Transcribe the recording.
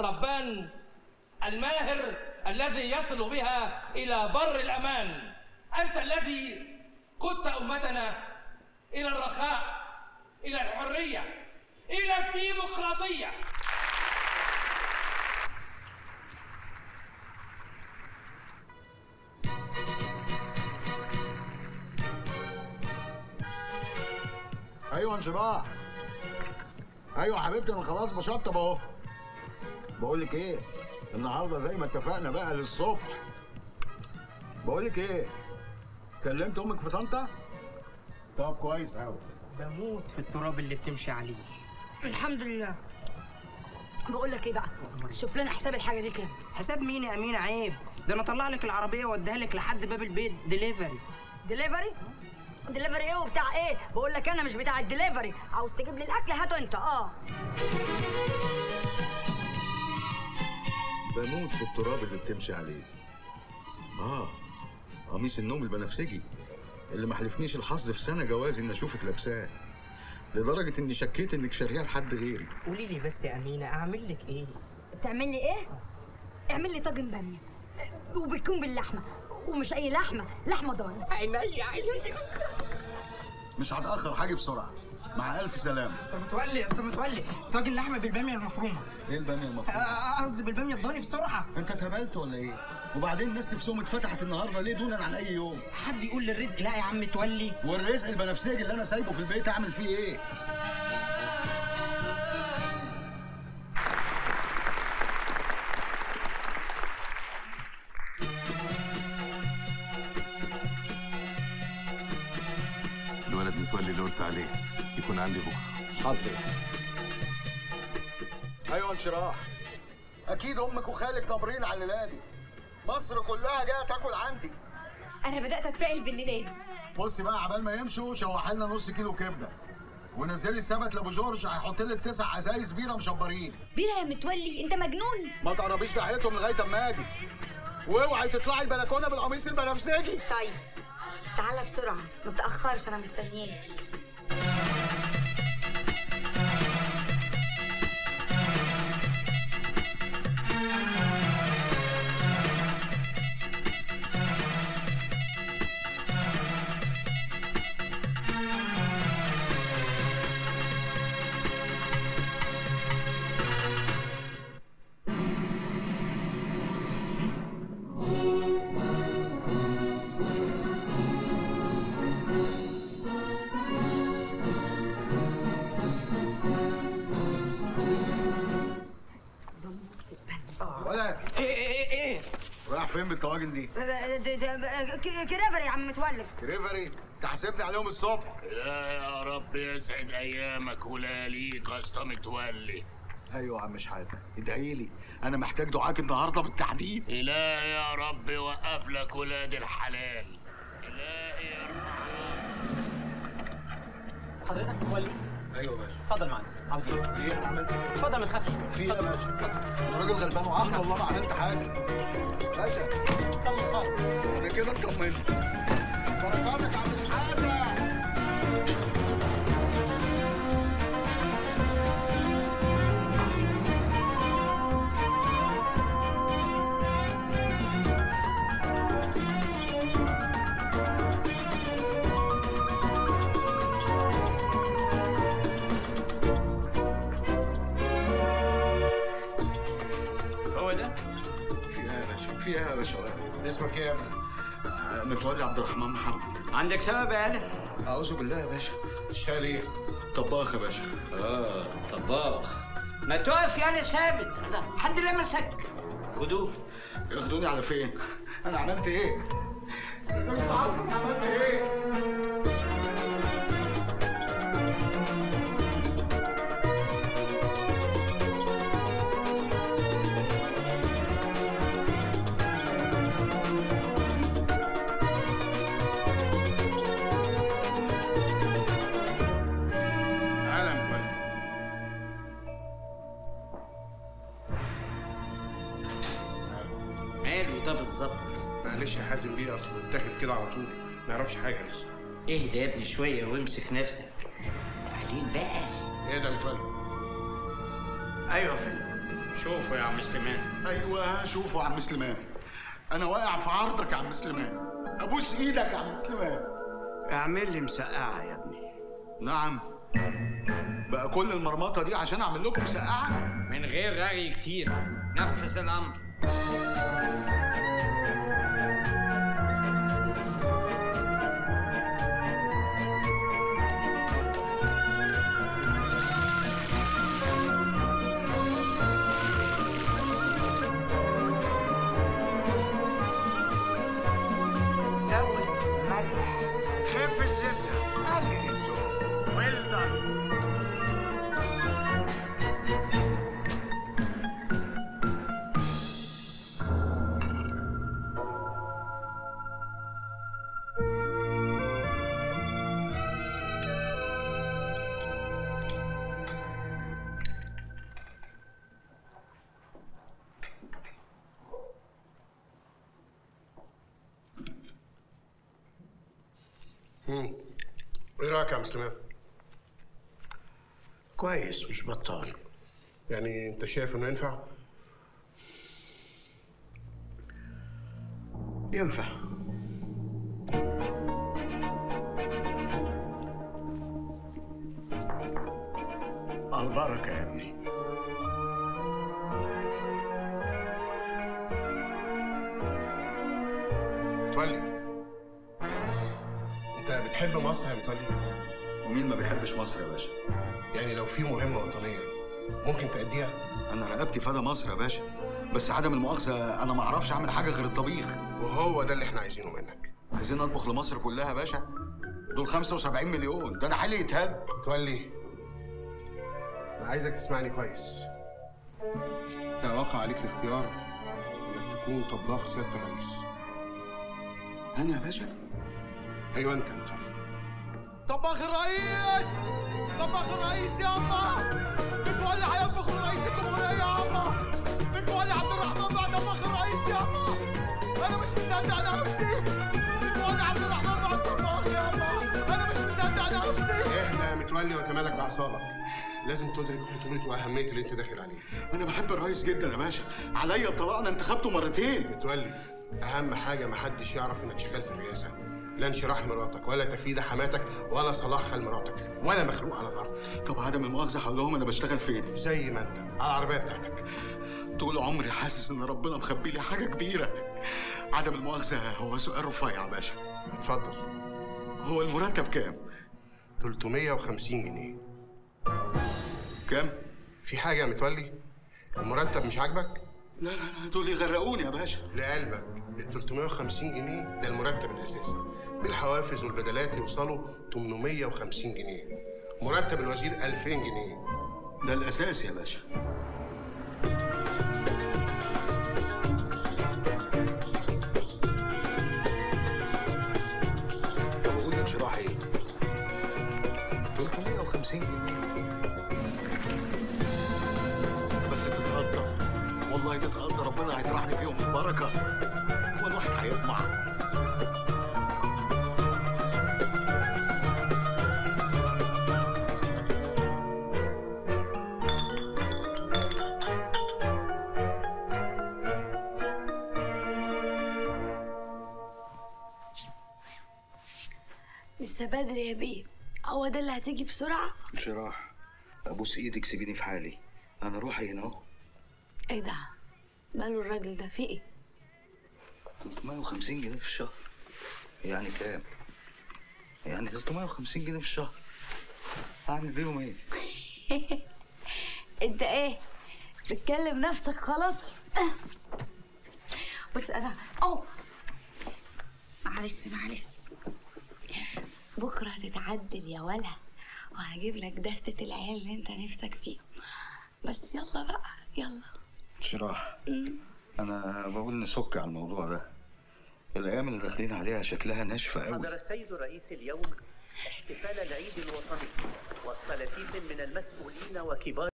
الربان الماهر الذي يصل بها إلى بر الأمان أنت الذي قدت أمتنا إلى الرخاء إلى الحرية إلى الديمقراطية ايوه انشراح ايوه يا حبيبتي انا خلاص بشطب اهو بقول لك ايه النهارده زي ما اتفقنا بقى للصبح بقول لك ايه كلمت امك في طنطا طب كويس قوي بموت في التراب اللي بتمشي عليه الحمد لله بقول لك ايه بقى شوف لنا حساب الحاجه دي كام حساب مين يا امينه عيب ده انا اطلع لك العربيه واديها لك لحد باب البيت ديليفري دليفري دليفري ايه وبتاع ايه بقول لك انا مش بتاع الدليفري عاوز تجيب لي الاكل هاته انت اه بموت في التراب اللي بتمشي عليه اه قميص النوم البنفسجي اللي ما حلفنيش الحظ في سنه جوازي ان اشوفك لابساه لدرجه اني شكيت انك شاريها لحد غيري قولي لي بس يا امينه اعمل لك ايه تعمل لي ايه اعمل لي طاجن باميه وبتكون باللحمه ومش اي لحمه لحمه ضاني عينيا عينيا مش هتاخر حاجه بسرعه مع الف سلامه بس متولي بس متولي طاجن لحمه بالباميه المفرومه ايه الباميه آه، المفروض آه، قصدي بالباميه الضاني بسرعه انت اتهبلت ولا ايه وبعدين الناس نفسهم اتفتحت النهارده ليه دونا عن اي يوم حد يقول للرزق لا يا عم تولي والرزق البنفسجي اللي انا سايبه في البيت اعمل فيه ايه الولد متولي اللي قلت عليه يكون عندي بكره حاضر يا فندم ايوه انشراح اكيد امك وخالك نابرين على الليله دي مصر كلها جايه تاكل عندي انا بدات اتفائل بالليله دي بصي بقى عبال ما يمشوا شوح لنا نص كيلو كبده ونزلي السبت لابو جورج هيحط لك تسع ازايز بيره مشبرين بينا يا متولي انت مجنون ما تقربيش ناحيتهم لغايه اما اجي واوعي تطلعي البلكونه بالقميص البنفسجي طيب تعالى بسرعه ما تاخرش انا مستنياك ولا ايه ايه ايه ايه رايح فين بالطواجن دي كريفري يا عم متولف كريفري تحاسبني عليهم الصبح لا يا رب يسعد ايامك ولياليك يا اسطى متولي ايوه يا عم شحاته ادعي لي انا محتاج دعاك النهارده بالتحديد إلهي يا رب وقف لك ولاد الحلال إلهي يا رب حضرتك متولي ايوه يا باشا اتفضل معانا عاوز ايه ايه انا عملت ايه؟ اتفضل ما تخافش في ايه يا باشا؟ انا راجل غلبان وعقل والله ما عملت حاجه باشا طمن خالص انا كده اطمنت بركاتك يا عم شحاته هو ده في ايه يا باشا؟ في ايه يا باشا؟ اسمك ايه يا ابني آه، متولي عبد الرحمن محمد عندك سبب يا قلق اعوذ بالله يا باشا تشتغل ايه طباخ يا باشا اه طباخ ما تقف يعني ثابت أنا- حد لمسك خدوه ياخدوني على فين؟ انا عملت ايه؟ انا مش عارف انا عملت ايه؟ تعالى يا متولي ماله ده بالظبط معلش يا حازم بيه اصل اتاخد كده على طول ما يعرفش حاجه لسه اهدى يا ابني شويه وامسك نفسك بعدين بقى ايه ده متولي ايوه يا فندم شوفوا يا عم سليمان ايوه شوفوا يا عم سليمان انا واقع في عرضك يا عم سليمان ابوس ايدك يا عم سليمان اعمل لي مسقعه يا ابني نعم بقى كل المرمطه دي عشان اعمل لكم مسقعه من غير رغي كتير نفذ الامر زود ملح خف الزبده قلل الثوم ويل دان مم. ايه رايك يا عم سليمان؟ كويس مش بطال يعني انت شايف انه ينفع؟ ينفع البركه يا ابني متولي انت بتحب مصر يا متولي؟ ومين ما بيحبش مصر يا باشا يعني لو في مهمه وطنيه ممكن تأديها؟ انا رقبتي فدا مصر يا باشا بس عدم المؤاخذه انا ما اعرفش اعمل حاجه غير الطبيخ وهو ده اللي احنا عايزينه منك عايزين اطبخ لمصر كلها يا باشا دول 75 مليون ده انا حالي يتهد متولي انا عايزك تسمعني كويس انت واقع عليك الاختيار انك تكون طباخ سياده الرئيس انا يا باشا ايوه انت يا متولي طباخ الرئيس طباخ الرئيس يا الله متولي هيطبخ لرئيس الجمهوريه يا الله متولي عبد الرحمن بقى طباخ الرئيس يا الله انا مش مصدق نفسي متولي عبد الرحمن بقى الطباخ يا الله انا مش مصدق نفسي اهدى يا متولي وتمالك باعصابك لازم تدرك خطورته واهميه اللي انت داخل عليه انا بحب الرئيس جدا يا باشا عليا الطلاق انا انتخبته مرتين متولي اهم حاجه محدش يعرف انك شغال في الرئاسه لا انشراح مراتك ولا تفيدة حماتك ولا صلاح خال مراتك ولا مخلوق على الارض طب عدم المؤاخذه هقول لهم انا بشتغل فين زي ما انت على العربيه بتاعتك طول عمري حاسس ان ربنا مخبي لي حاجه كبيره عدم المؤاخذه هو سؤال رفيع يا باشا اتفضل هو المرتب كام 350 جنيه كام في حاجه يا متولي المرتب مش عاجبك لا لا لا دول يغرقوني يا باشا لعلمك ال 350 جنيه ده المرتب الاساسي بالحوافز والبدلات يوصلوا 850 جنيه مرتب الوزير 2000 جنيه ده الاساس يا باشا طب اقول انشراح ايه 350 جنيه بس تتقدر والله تتقدر ربنا هيطرح لي فيهم البركه هو الواحد هيطمع لسه بدري يا بيه هو ده اللي هتيجي بسرعة انشراح ابوس ايدك سيبيني في حالي انا روحي هنا اهو ايه ده ماله الراجل ده في ايه 350 جنيه في الشهر يعني كام؟ يعني 350 جنيه في الشهر هعمل بيهم ايه؟ انت ايه بتكلم نفسك خلاص بص انا اوه معلش معلش بكره هتتعدل يا ولا وهجيب لك دستة العيال اللي انت نفسك فيهم بس يلا بقى يلا انشراح انا بقول نسك على الموضوع ده الايام اللي داخلين عليها شكلها ناشفه قوي حضر السيد الرئيس اليوم احتفال العيد الوطني وسط لفيف من المسؤولين وكبار